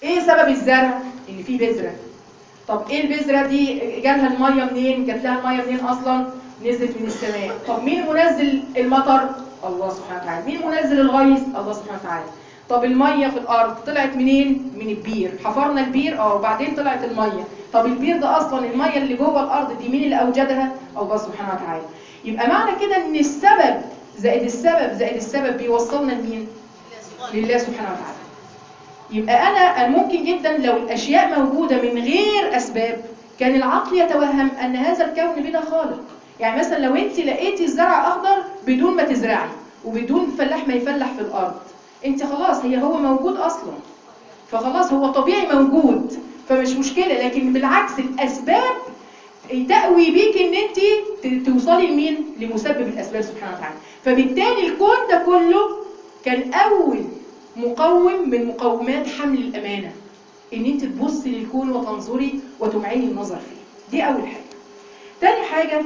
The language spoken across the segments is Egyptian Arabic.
ايه سبب الزرع ان في بذره طب ايه البذره دي جالها الميه منين جات لها الميه منين اصلا نزلت من السماء طب مين منزل المطر الله سبحانه وتعالى مين منزل الغيث الله سبحانه وتعالى طب الميه في الارض طلعت منين من البير حفرنا البير اه وبعدين طلعت الميه طب البير ده اصلا الميه اللي جوه الارض دي مين اللي اوجدها الله سبحانه وتعالى يبقى معنى كده ان السبب زائد السبب زائد السبب بيوصلنا لمين لله سبحانه وتعالى يبقى انا أنا ممكن جدا لو الاشياء موجوده من غير اسباب كان العقل يتوهم ان هذا الكون بلا خالق يعني مثلا لو انت لقيتي الزرع اخضر بدون ما تزرعي وبدون فلاح ما يفلح في الارض انت خلاص هي هو موجود اصلا فخلاص هو طبيعي موجود فمش مشكله لكن بالعكس الاسباب تقوي بيك ان انت ت- توصلي لمين لمسبب الاسباب سبحانه وتعالى فبالتالي الكون ده كله كان اول مقوم من مقومات حمل الامانه ان انت تبصي للكون وتنظري وتمعيني النظر فيه دي اول حاجه تاني حاجه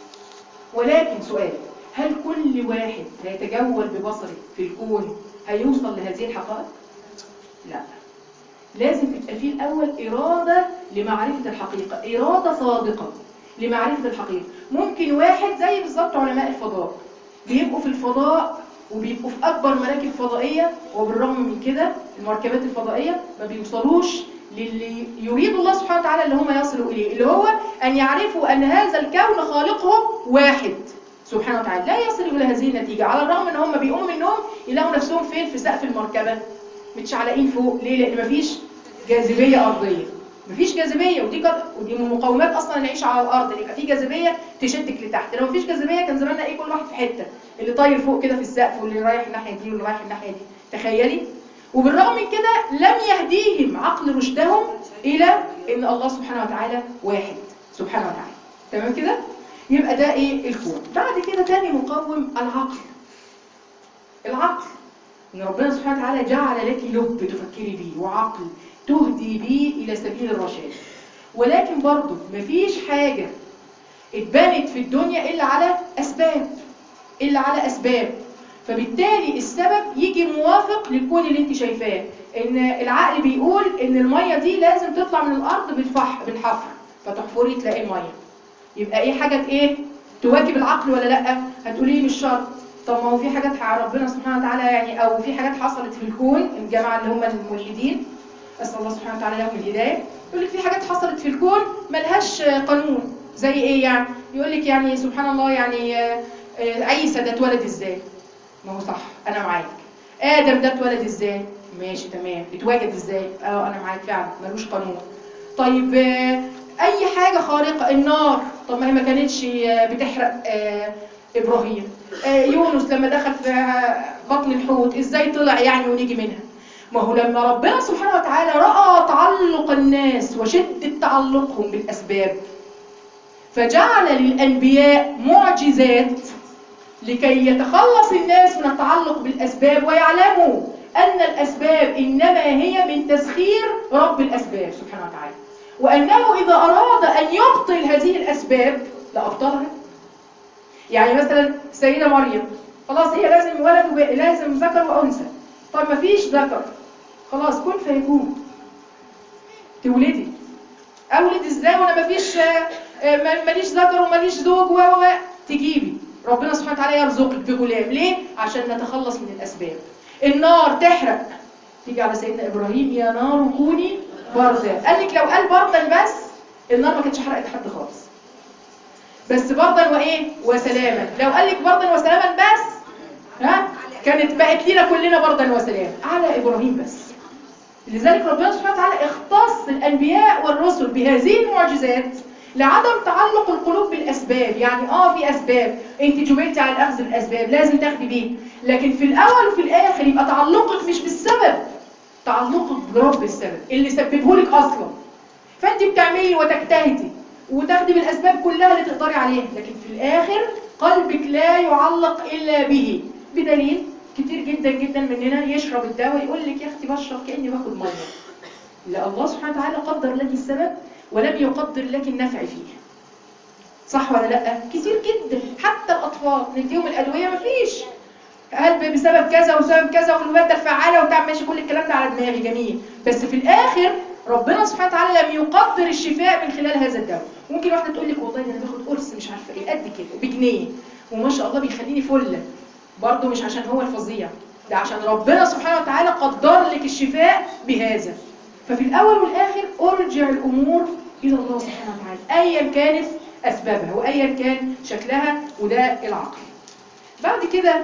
ولكن سؤال هل كل واحد هيتجول ببصره في الكون هيوصل لهذه الحقائق لا لازم تبقى فيه الأول إرادة لمعرفة الحقيقة إرادة صادقة لمعرفة الحقيقة ممكن واحد زي بالظبط علماء الفضاء بيبقوا في الفضاء وبيبقوا في أكبر مراكب فضائية وبالرغم من كده المركبات الفضائية ما بيوصلوش للي يريد الله سبحانه وتعالى اللي هم يصلوا إليه اللي هو أن يعرفوا أن هذا الكون خالقه واحد سبحانه وتعالى لا يصلوا إلى هذه النتيجة على الرغم أن هم بيقوموا من النوم يلاقوا نفسهم فين في سقف المركبة متشعلقين فوق ليه لان مفيش جاذبيه ارضيه مفيش جاذبيه ودي قد... ودي من مقومات اصلا نعيش على الارض ان يبقى في جاذبيه تشدك لتحت لو مفيش جاذبيه كان زماننا ايه كل واحد في حته اللي طاير فوق كده في السقف واللي رايح الناحيه دي واللي رايح الناحيه دي تخيلي وبالرغم من كده لم يهديهم عقل رشدهم الى ان الله سبحانه وتعالى واحد سبحانه وتعالى تمام كده يبقى ده ايه الكون بعد كده تاني مقوم العقل العقل ان ربنا سبحانه وتعالى جعل لك لب تفكري بيه وعقل تهدي بيه الى سبيل الرشاد ولكن برضه مفيش حاجه اتبنت في الدنيا الا على اسباب الا على اسباب فبالتالي السبب يجي موافق للكون اللي انت شايفاه ان العقل بيقول ان الميه دي لازم تطلع من الارض بالفح بالحفر فتحفري تلاقي الميه يبقى ايه حاجه ايه تواكب العقل ولا لا هتقولي لي مش شرط طب ما هو في حاجات ربنا سبحانه وتعالى يعني او في حاجات حصلت في الكون الجماعه اللي هم الملحدين اسال الله سبحانه وتعالى لهم الهدايه يقول لك في حاجات حصلت في الكون ملهاش قانون زي ايه يعني يقول لك يعني سبحان الله يعني آه، آه، عيسى ده اتولد ازاي ما هو صح انا معاك ادم ده اتولد ازاي ماشي تمام اتوجد ازاي اه انا معاك فعلا ملوش قانون طيب آه، اي حاجه خارقه النار طب ما هي ما كانتش آه، بتحرق آه، ابراهيم آه، يونس لما دخل في آه، بطن الحوت ازاي طلع يعني ونيجي منها ما هو لما ربنا سبحانه وتعالى راى تعلق الناس وشده تعلقهم بالاسباب فجعل للانبياء معجزات لكي يتخلص الناس من التعلق بالاسباب ويعلموا ان الاسباب انما هي من تسخير رب الاسباب سبحانه وتعالى وانه اذا اراد ان يبطل هذه الاسباب لابطلها يعني مثلا سيدة مريم خلاص هي لازم ولد وب... لازم ذكر وأنثى طب ما فيش ذكر خلاص كن فيكون تولدي أولد إزاي وأنا ما فيش ماليش ذكر وماليش زوج و و تجيبي ربنا سبحانه وتعالى يرزقك بغلام ليه؟ عشان نتخلص من الأسباب النار تحرق تيجي على سيدنا إبراهيم يا نار كوني بردا قال لك لو قال بردا بس النار ما كانتش حرقت حد خالص بس بردا وايه وسلاما لو قال لك بردا وسلاما بس ها كانت بقت لنا كلنا بردا وسلاما على ابراهيم بس لذلك ربنا سبحانه وتعالى اختص الانبياء والرسل بهذه المعجزات لعدم تعلق القلوب بالاسباب يعني اه في اسباب انت جبلتي على الاخذ بالاسباب لازم تاخدي بيه لكن في الاول وفي الاخر يبقى تعلقك مش بالسبب تعلقك برب السبب اللي سببه لك اصلا فانت بتعملي وتجتهدي وتاخدي بالاسباب كلها اللي تقدري عليها لكن في الاخر قلبك لا يعلق الا به بدليل كتير جدا جدا مننا يشرب الدواء يقول لك يا اختي بشرب كاني باخد ميه لا الله سبحانه وتعالى قدر لك السبب ولم يقدر لك النفع فيه صح ولا لا كتير جدا حتى الاطفال نديهم الادويه مفيش هل بسبب كذا وسبب كذا والماده الفعاله وبتاع ماشي كل الكلام ده على دماغي جميل بس في الاخر ربنا سبحانه وتعالى لم يقدر الشفاء من خلال هذا الدواء ممكن واحده تقول لك والله ده انا باخد قرص مش عارفه ايه قد كده وبجنيه وما شاء الله بيخليني فله برضه مش عشان هو الفظيع ده عشان ربنا سبحانه وتعالى قدر لك الشفاء بهذا ففي الاول والاخر ارجع الامور الى الله سبحانه وتعالى ايا كانت اسبابها وايا كان شكلها وده العقل بعد كده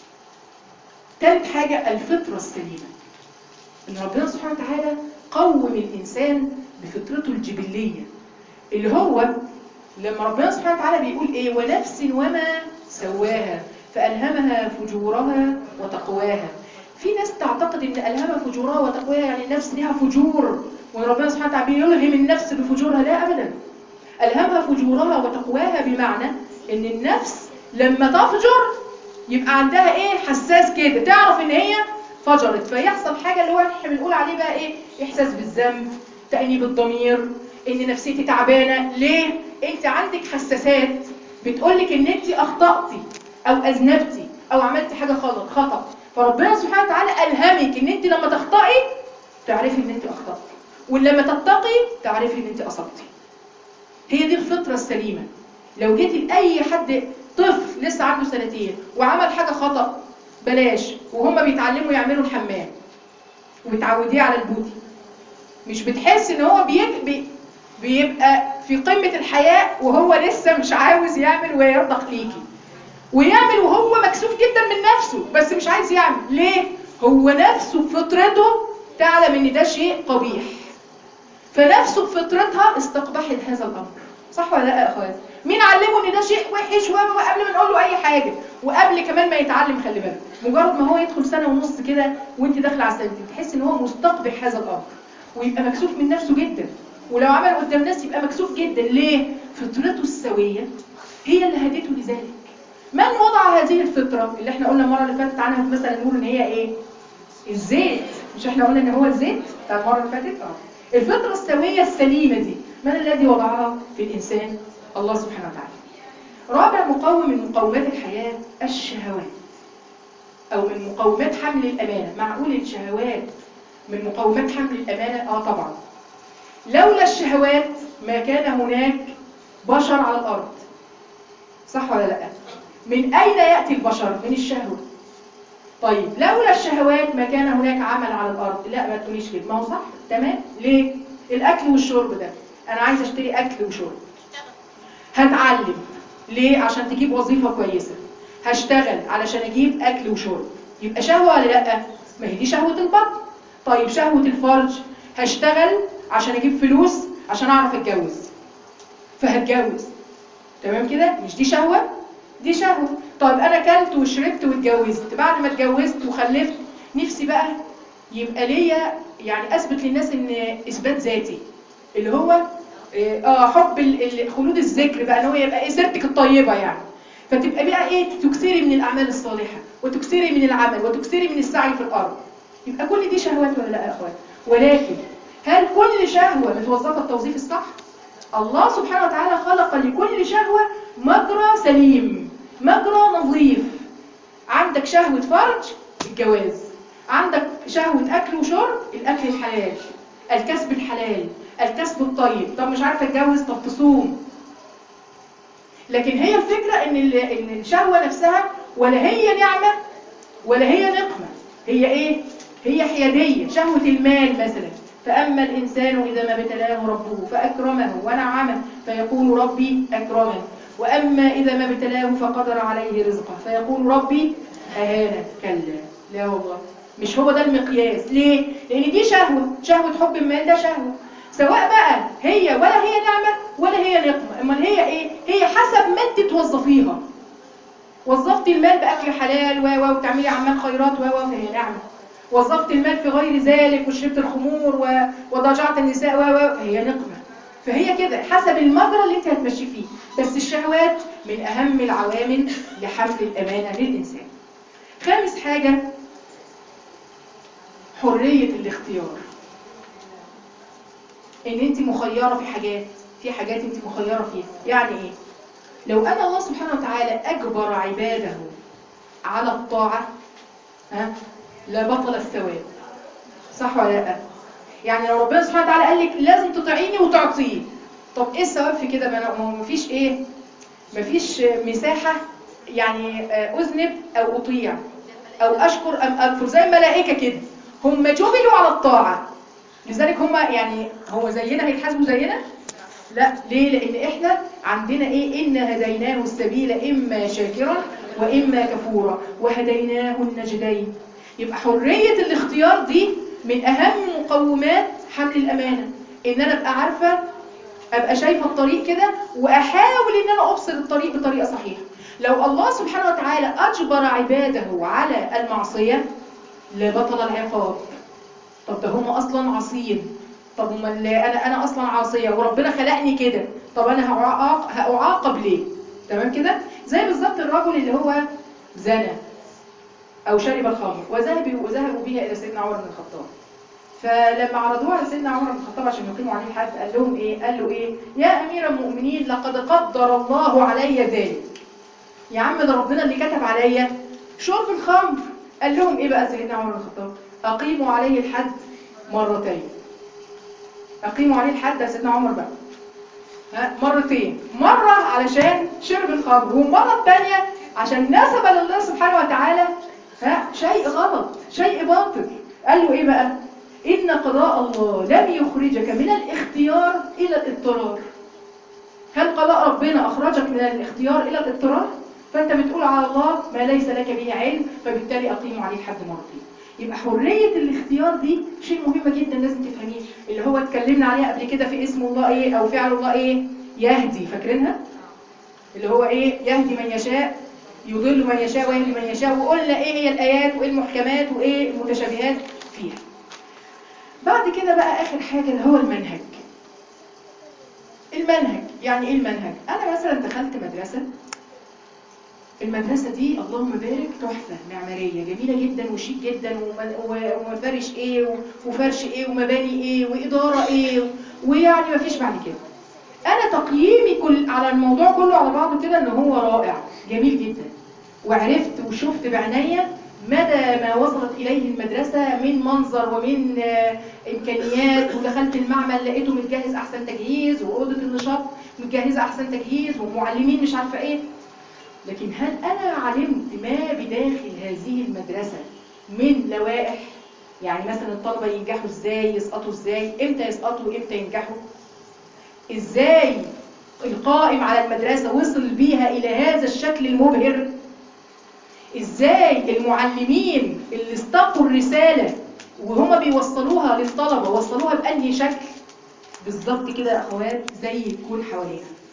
ثالث حاجه الفطره السليمه ان ربنا سبحانه وتعالى قوم الانسان بفطرته الجبليه اللي هو لما ربنا سبحانه وتعالى بيقول ايه ونفس وما سواها فالهمها فجورها وتقواها في ناس تعتقد ان الهمها فجورها وتقواها يعني النفس ليها فجور وان ربنا سبحانه وتعالى بيلهم النفس بفجورها لا ابدا الهمها فجورها وتقواها بمعنى ان النفس لما تفجر يبقى عندها ايه حساس كده تعرف ان هي فجرت فيحصل حاجه اللي هو احنا بنقول عليه بقى ايه احساس بالذنب تانيب الضمير ان نفسيتي تعبانه ليه انت عندك حساسات بتقولك ان انت اخطاتي او اذنبتي او عملتي حاجه غلط خطا فربنا سبحانه وتعالى الهمك ان انت لما تخطئي تعرفي ان انت اخطاتي ولما تتقي تعرفي ان انت اصبتي هي دي الفطره السليمه لو جيتي لاي حد طفل لسه عنده سنتين وعمل حاجه خطا بلاش وهم بيتعلموا يعملوا الحمام وبتعوديه على البوتي مش بتحس ان هو بيك بي بيبقى في قمة الحياة وهو لسه مش عاوز يعمل ويرضخ ليكي ويعمل وهو مكسوف جدا من نفسه بس مش عايز يعمل ليه؟ هو نفسه بفطرته تعلم ان ده شيء قبيح فنفسه بفطرتها استقبحت هذا الامر صح ولا لا يا اخوات مين علمه ان ده شيء وحش وقبل ما نقول له اي حاجه وقبل كمان ما يتعلم خلي بالك مجرد ما هو يدخل سنه ونص كده وانت داخله على سنتين تحس ان هو مستقبح هذا الامر ويبقى مكسوف من نفسه جدا ولو عمل قدام ناس يبقى مكسوف جدا ليه فطرته السويه هي اللي هدته لذلك من وضع هذه الفطره اللي احنا قلنا المره اللي فاتت عنها مثلا نقول ان هي ايه الزيت مش احنا قلنا ان هو الزيت بتاع المره اللي فاتت اه الفطره السويه السليمه دي من الذي وضعها في الانسان الله سبحانه وتعالى رابع مقوم من مقومات الحياه الشهوات او من مقومات حمل الامانه معقول الشهوات من مقومات حمل الامانه اه طبعا لولا الشهوات ما كان هناك بشر على الارض صح ولا لا من اين ياتي البشر من الشهوه طيب لولا الشهوات ما كان هناك عمل على الارض لا ما تقوليش كده ما هو صح تمام ليه الاكل والشرب ده انا عايزه اشتري اكل وشرب هتعلم ليه عشان تجيب وظيفه كويسه هشتغل علشان اجيب اكل وشرب يبقى شهوه ولا لا ما هي دي شهوه البطن طيب شهوه الفرج هشتغل عشان اجيب فلوس عشان اعرف اتجوز فهتجوز تمام كده مش دي شهوه دي شهوه طيب انا كلت وشربت واتجوزت بعد ما اتجوزت وخلفت نفسي بقى يبقى ليا يعني اثبت للناس ان اثبات ذاتي اللي هو اه حب خلود الذكر بقى ان هو يبقى ايه سيرتك الطيبه يعني فتبقى بقى ايه تكثري من الاعمال الصالحه وتكثري من العمل وتكثري من السعي في الارض يبقى كل دي شهوات ولا لا يا اخوات ولكن هل كل شهوه متوظفه التوظيف الصح الله سبحانه وتعالى خلق لكل شهوه مجرى سليم مجرى نظيف عندك شهوه فرج الجواز عندك شهوه اكل وشرب الاكل الحلال الكسب الحلال الكسب الطيب طب مش عارفه اتجوز طب تصوم لكن هي الفكره ان ان الشهوه نفسها ولا هي نعمه ولا هي نقمه هي ايه هي حياديه شهوه المال مثلا فاما الانسان اذا ما ابتلاه ربه فاكرمه ونعمه فيقول ربي اكرمن واما اذا ما ابتلاه فقدر عليه رزقه فيقول ربي اهانه كلا لا والله مش هو ده المقياس ليه لان دي شهوه شهوه حب المال ده شهوه سواء بقى هي ولا هي نعمة ولا هي نقمة امال هي ايه هي حسب ما انت توظفيها وظفتي المال باكل حلال و و وتعملي عمال خيرات و و فهي نعمة وظفت المال في غير ذلك وشربت الخمور و... وضجعت النساء و و فهي نقمة فهي كده حسب المجرى اللي انت هتمشي فيه بس الشهوات من اهم العوامل لحمل الامانة للانسان خامس حاجة حرية الاختيار ان انت مخيره في حاجات في حاجات انت مخيره فيها يعني ايه لو ان الله سبحانه وتعالى اجبر عباده على الطاعه ها لبطل الثواب صح ولا لا يعني لو ربنا سبحانه وتعالى قال لك لازم تطيعيني وتعطيه طب ايه الثواب في كده ما أنا- ما هو مفيش ايه مفيش مساحه يعني آه، اذنب او اطيع او اشكر ام اكفر زي الملائكه كده هم جبلوا على الطاعه لذلك هم يعني هو زينا هيتحاسبوا زينا لا ليه لان احنا عندنا ايه ان هديناه السبيل اما شاكرا واما كفورا وهديناه النجدين يبقى حريه الاختيار دي من اهم مقومات حمل الامانه ان انا ابقى عارفه ابقى شايفه الطريق كده واحاول ان انا ابصر الطريق بطريقه صحيحه لو الله سبحانه وتعالى اجبر عباده على المعصيه لبطل العقاب طب ده هم اصلا عاصيين طب هم اللي انا انا اصلا عاصيه وربنا خلقني كده طب انا هعاق- هاعاقب ليه تمام كده زي بالظبط الرجل اللي هو زنى او شرب الخمر وذهب وذهبوا بها الى سيدنا عمر بن الخطاب فلما عرضوها على سيدنا عمر بن الخطاب عشان يقيموا عليه الحد قال لهم ايه قال له ايه يا امير المؤمنين لقد قدر الله علي ذلك يا عم ده ربنا اللي كتب عليا شرب الخمر قال لهم ايه بقى سيدنا عمر بن الخطاب اقيموا عليه الحد مرتين اقيموا عليه الحد ده سيدنا عمر بقى ها مرتين مرة علشان شرب الخمر والمرة الثانية عشان نسب لله سبحانه وتعالى ها شيء غلط شيء باطل قال له ايه بقى ان قضاء الله لم يخرجك من الاختيار الى الاضطرار هل قضاء ربنا اخرجك من الاختيار الى الاضطرار فانت بتقول على الله ما ليس لك به علم فبالتالي اقيم عليه الحد مرتين يبقى حرية الاختيار دي شيء مهم جدا لازم تفهميه اللي هو اتكلمنا عليها قبل كده في اسم الله ايه او فعل الله ايه يهدي فاكرينها اللي هو ايه يهدي من يشاء يضل من يشاء ويهدي من يشاء وقلنا ايه هي الايات وايه المحكمات وايه المتشابهات فيها بعد كده بقى اخر حاجة اللي هو المنهج المنهج يعني ايه المنهج انا مثلا دخلت مدرسة المدرسة دي اللهم بارك تحفة معمارية جميلة جدا وشيك جدا وم- و- ومفارش ايه و- وفرش ايه ومباني ايه وإدارة ايه ويعني مفيش بعد كده انا تقييمي كل على الموضوع كله على بعضه كده ان هو رائع جميل جدا وعرفت وشفت بعينيا مدى ما وصلت اليه المدرسة من منظر ومن آه، امكانيات ودخلت المعمل لقيته متجهز احسن تجهيز واوضه النشاط متجهزه احسن تجهيز ومعلمين مش عارفه ايه لكن هل أنا علمت ما بداخل هذه المدرسة من لوائح يعني مثلا الطلبة ينجحوا ازاي يسقطوا ازاي امتى يسقطوا وامتى ينجحوا ازاي القائم على المدرسة وصل بيها إلى هذا الشكل المبهر ازاي المعلمين اللي استقوا الرسالة وهما بيوصلوها للطلبة وصلوها بأنهي شكل بالظبط كده يا أخوات زي الكون حوالينا